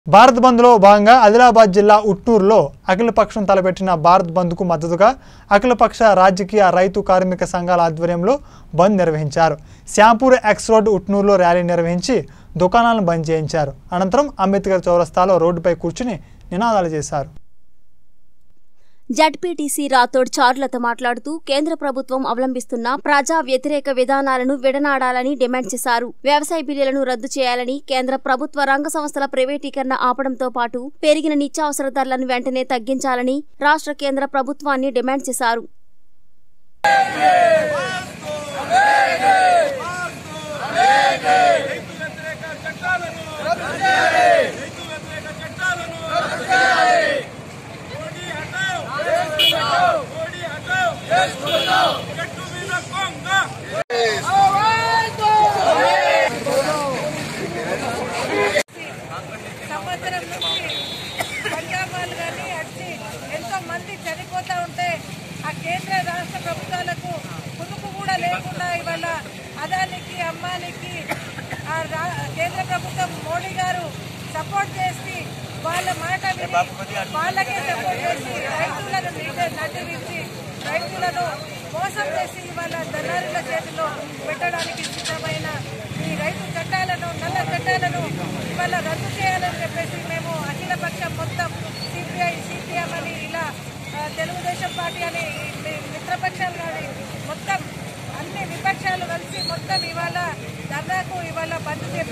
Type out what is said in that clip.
భారత్ బంద్లో భాగంగా ఆదిలాబాద్ జిల్లా ఉట్నూరులో అఖిలపక్షం తలపెట్టిన భారత్ బంద్కు మద్దతుగా అఖిలపక్ష రాజకీయ రైతు కార్మిక సంఘాల ఆధ్వర్యంలో బంద్ నిర్వహించారు శ్యాంపూర్ ఎక్స్ రోడ్ ఉట్నూరులో ర్యాలీ నిర్వహించి దుకాణాలను బంద్ చేయించారు అనంతరం అంబేద్కర్ చౌరస్తాలో రోడ్డుపై కూర్చుని నినాదాలు చేశారు జడ్పీటీసీ రాథోడ్ చారులత మాట్లాడుతూ కేంద్ర ప్రభుత్వం అవలంబిస్తున్న ప్రజా వ్యతిరేక విధానాలను విడనాడాలని డిమాండ్ చేశారు వ్యవసాయ బిల్లులను రద్దు చేయాలని కేంద్ర ప్రభుత్వ రంగ సంస్థల ప్రైవేటీకరణ ఆపడంతో పాటు పెరిగిన నిత్యావసర ధరలను వెంటనే తగ్గించాలని రాష్ట్ర కేంద్ర ప్రభుత్వాన్ని డిమాండ్ చేశారు రైతు వ్యతిరేక చట్టాలను రైతు వ్యతిరేక చట్టాలను మోడీ హటావ్ మోడీ హటావ్ గట్టు మీద కొంగ సంవత్సరం నుంచి పంజాబాలు కానీ వచ్చి ఎంతో మంది చనిపోతూ ఉంటే ఆ కేంద్ర రాష్ట్ర ప్రభుత్వాలకు కునుకు కూడా లేకుండా ఇవాళ అదానికి అమ్మానికి ఆ రా- కేంద్ర ప్రభుత్వం మోడీ గారు సపోర్ట్ చేసి వాళ్ళ మాట విని వాళ్ళకే సపోర్ట్ చేసి రైతులను నీట- నటించి రైతులను మోసం చేసి ఇవాళ దళారుల చేతిలో పెట్టడానికి సిద్ధమైన ఈ రైతు చట్టాలను నల్ల చట్టాలను ఇవాళ రద్దు చేయాలని చెప్పేసి మేము అఖిల పక్షం మొత్తం సిపిఐ సిపిఎం అని ఇలా ఆ, తెలుగుదేశం పార్టీ అని మీ మిత్రపక్షాలు కానీ మొత్తం అన్ని విపక్షాలు కలిసి మొత్తం ఇవాళ ధర్నాకు ఇవాళ బంద్ చేసి